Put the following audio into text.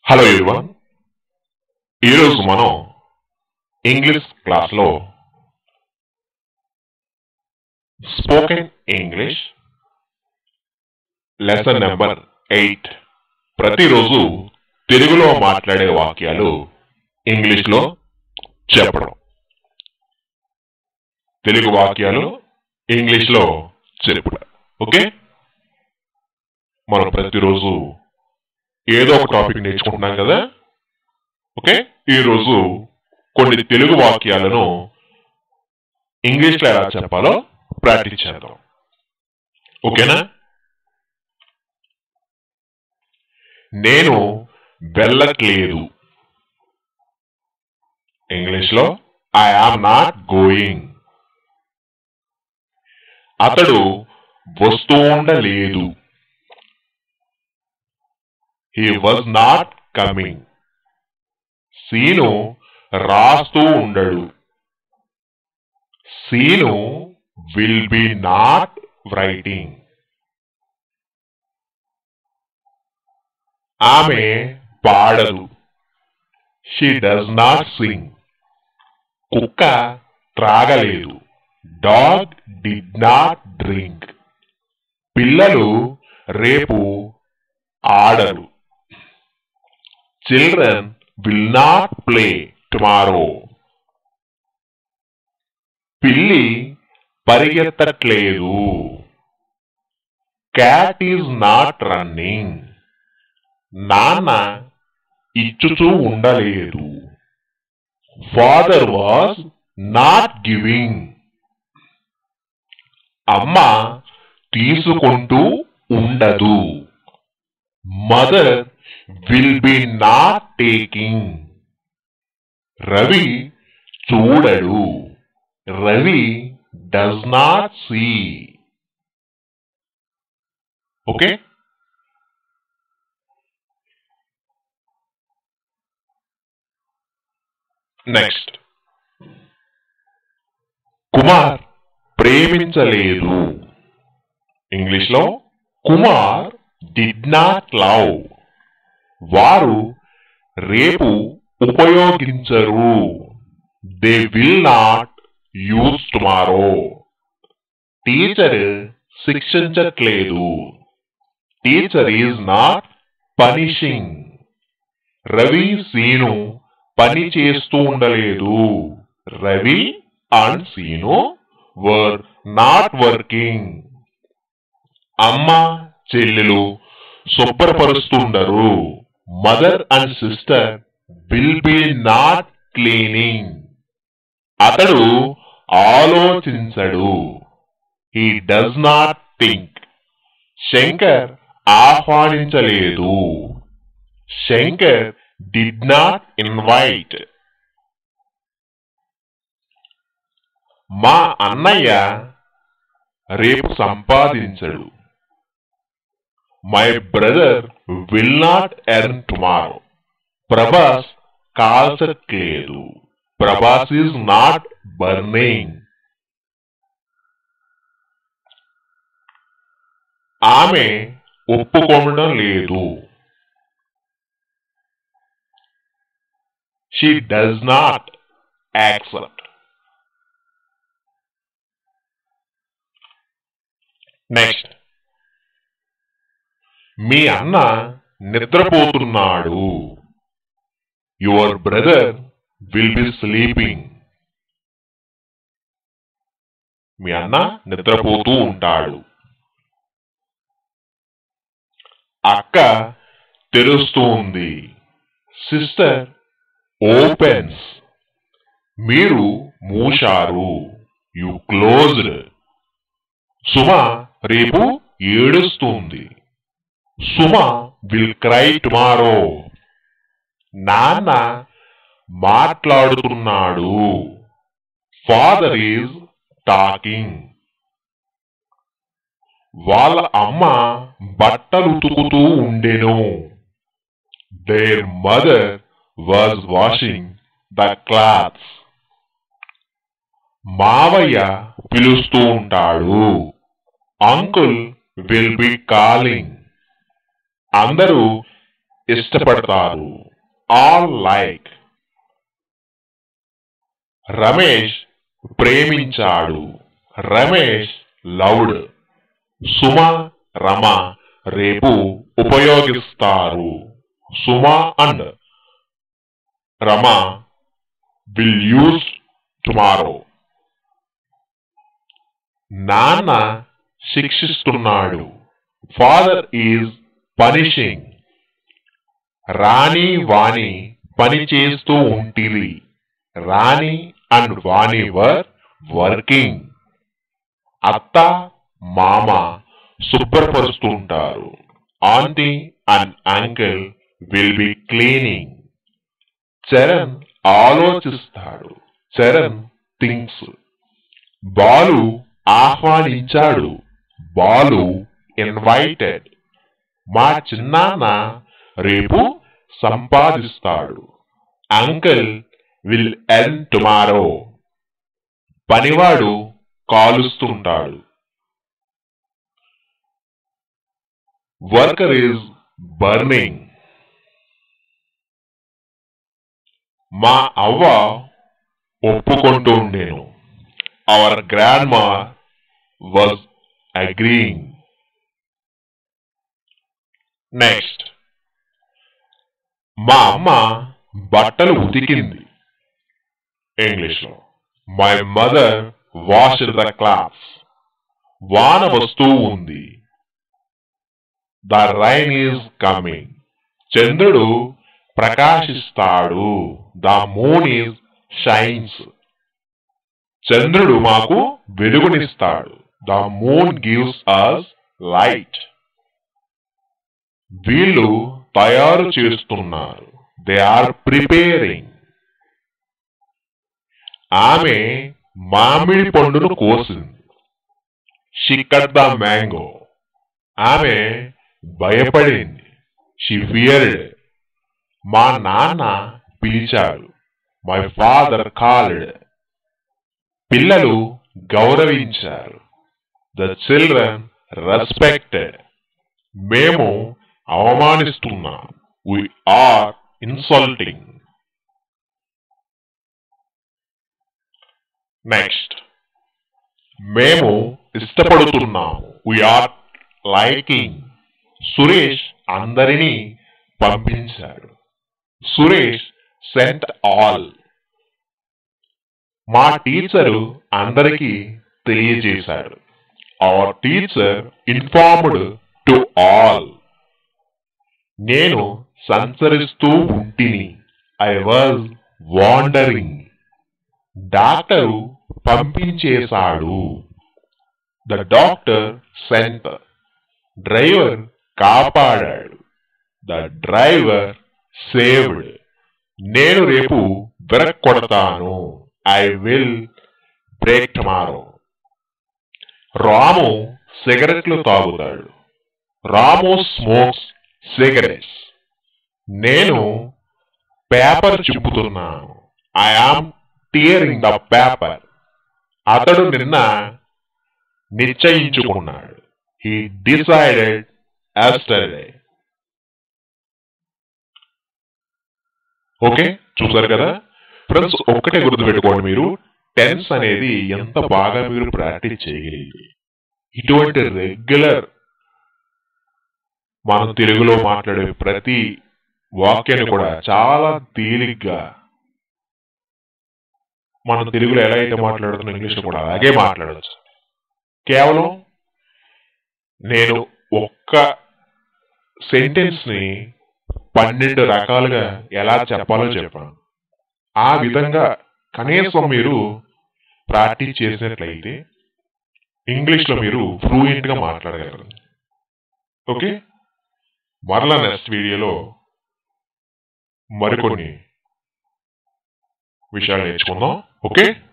Hello everyone ఈరోజు మనం English క్లాస్లో spoken English lesson number eight ప్రతిరోజు తెలుగులో మాట్లాడే వాక్యాలు ఇంగ్లీష్లో చెప్పడం తెలుగు వాక్యాలు ఇంగ్లీష్లో చెప్పడం ఓకే మనం ప్రతిరోజు ఏదో ఒక టాపిక్ నేర్చుకుంటున్నాం కదా ఓకే ఈరోజు కొన్ని తెలుగు వాక్యాలను ఇంగ్లీష్లో ఎలా చెప్పాలో ప్రాక్టీస్ చేద్దాం ఓకేనా నేను వెళ్ళట్లేదు ఇంగ్లీష్లో ఐ ఆమ్ నాట్ గోయింగ్ అతడు వస్తూ ఉండలేదు he was not coming Seenu రాస్తూ ఉండడు Seenu will be not writing ఆమె పాడదు షీ డస్ నాట్ సింగ్ కుక్క త్రాగలేదు డాగ్ డిడ్ నాట్ డ్రింక్ పిల్లలు రేపు ఆడరు children will not play tomorrow పిల్లి పరిగెత్తట్లేదు క్యాట్ ఈజ్ నాట్ రన్నింగ్ నాన్న ఇచ్చుచూ ఉండలేదు ఫాదర్ వాజ్ నాట్ గివింగ్ అమ్మ తీసుకుంటూ ఉండదు mother will be not taking Ravi చూడడు Ravi does not see okay next Kumar ప్రేమించలేదు ఇంగ్లీష్లో కుమార్ డిడ్ నాట్ లవ్ వారు రేపు ఉపయోగించరు they will not use tomorrow teacher శిక్షించట్లేదు teacher is not punishing Ravi Seenu పని చేస్తూ ఉండలేదు Ravi and Seenu were not working అమ్మ చెల్లెలు శుభ్రపరుస్తుండరు mother and sister will be not cleaning అతడు ఆలోచించడు he does not think Shankar ఆహ్వానించలేదు శంకర్ డిడ్ నాట్ ఇన్వైట్ మా అన్నయ్య రేపు సంపాదించడు my brother will not earn tomorrow Prabhas కాల్చట్లేదు ప్రభాస్ ఈజ్ నాట్ బర్నింగ్ ఆమె ఒప్పుకోవడం లేదు she does not accept next మీ అన్న నిద్రపోతున్నాడు your brother will be sleeping మీ అన్న నిద్రపోతూ ఉంటాడు అక్క తెరుస్తూ ఉంది సిస్టర్ ఓపెన్స్ మీరు మూశారు యు క్లోజ్డ్ సుమ రేపు ఏడుస్తుంది సుమ విల్ క్రై టుమారో నాన్న మాట్లాడుతున్నాడు ఫాదర్ ఈజ్ టాకింగ్ వాళ్ళ అమ్మ బట్టలు ఉతుకుతూ ఉండెను there mother was washing the clothes మావయ్య పిలుస్తూ ఉంటాడు అంకుల్ విల్ బి కాలింగ్ అందరూ ఇష్టపడతారు all like. రమేష్ ప్రేమించాడు రమేష్ లవ్డ్ సుమ రమ రేపు ఉపయోగిస్తారు Suma and Rama will use tomorrow నాన్న శిక్షిస్తున్నాడు father is punishing Rani Vani పని చేస్తూ ఉంటిరి రాణి అండ్ వాణి వర్ వర్కింగ్ అత్త మామ శుభ్రపరుస్తుంటారు aunty and uncle will be cleaning Charan ఆలోచిస్తాడు చరణ్ థింగ్స్ బాలు ఆహ్వానించాడు బాలు ఇన్వైటెడ్ మా చిన్నాన్న రేపు సంపాదిస్తాడు అంకుల్ విల్ ఎన్ టుమారో పనివాడు కాలుస్తుంటాడు వర్కర్ ఈజ్ బర్నింగ్ మా అవ్వ ఒప్పుకుంటూ ఉండేను our grandma was agreeing next మా అమ్మ బట్టలు ఉతికింది ఇంగ్లీష్లో my mother wash the clothes వాన వస్తూ ఉంది ద రైన్ ఈజ్ కమింగ్ చంద్రుడు ప్రకాశిస్తాడు ద మూన్ ఈజ్ షైన్స్ చంద్రుడు మాకు వెలుగునిస్తాడు the moon gives us light వీళ్ళు తయారు చేస్తున్నారు దే ఆర్ ప్రిపేరింగ్ ఆమె మామిడి పండును కోసింది షిక్కడ్ ద మ్యాంగో ఆమె భయపడింది షి ఫియర్డ్ మా నాన్న పిలిచాడు మై ఫాదర్ కాల్డ్ పిల్లలు గౌరవించారు ద చిల్డ్రన్ రెస్పెక్టెడ్ మేము అవమానిస్తున్నాం వి ఆర్ ఇన్సల్టింగ్ నెక్స్ట్ మేము ఇష్టపడుతున్నాము వి ఆర్ లైకింగ్ సురేష్ అందరినీ పంపించాడు సురేష్ సెంట్ ఆల్ మా టీచరు అందరికీ తెలియజేశాడు our teacher informed to all నేను సంచరిస్తూ ఉంటిని ఐ వాజ్ వాండరింగ్ డాక్టరు పంపించేశాడు ద డాక్టర్ సెంట్ డ్రైవర్ కాపాడాడు ద డ్రైవర్ సేవ్డ్ నేను రేపు బ్రేక్ కొడతాను I will break tomorrow Ramu సిగరెట్లు తాగుతాడు రాము స్మోక్స్ సిగరెట్స్ నేను పేపర్ చింపుతున్నాను I am tearing the paper అతడు నిన్న నిశ్చయించుకున్నాడు హీ డిసైడెడ్ ఎస్టర్డే ఓకే చూసారు కదా ఫ్రెండ్స్ ఒక్కటే గుర్తుపెట్టుకోండి మీరు టెన్స్ అనేది ఎంత బాగా మీరు ప్రాక్టీస్ చేయగలిగి ఇటువంటి రెగ్యులర్ మనం తెలుగులో మాట్లాడే ప్రతి వాక్యాన్ని కూడా చాలా తేలిగ్గా మనం తెలుగులో ఎలా అయితే మాట్లాడుతున్నా ఇంగ్లీష్లో కూడా అలాగే మాట్లాడచ్చు కేవలం నేను ఒక్క సెంటెన్స్ ని పన్నెండు రకాలుగా ఎలా చెప్పాలో చెప్పాను ఆ విధంగా కనీసం మీరు ప్రాక్టీస్ చేసినట్లయితే ఇంగ్లీష్లో మీరు ఫ్లూయెంట్ గా మాట్లాడగలరు ఓకే మరలా నెక్స్ట్ వీడియోలో మరికొన్ని విషయాలు నేర్చుకుందాం ఓకే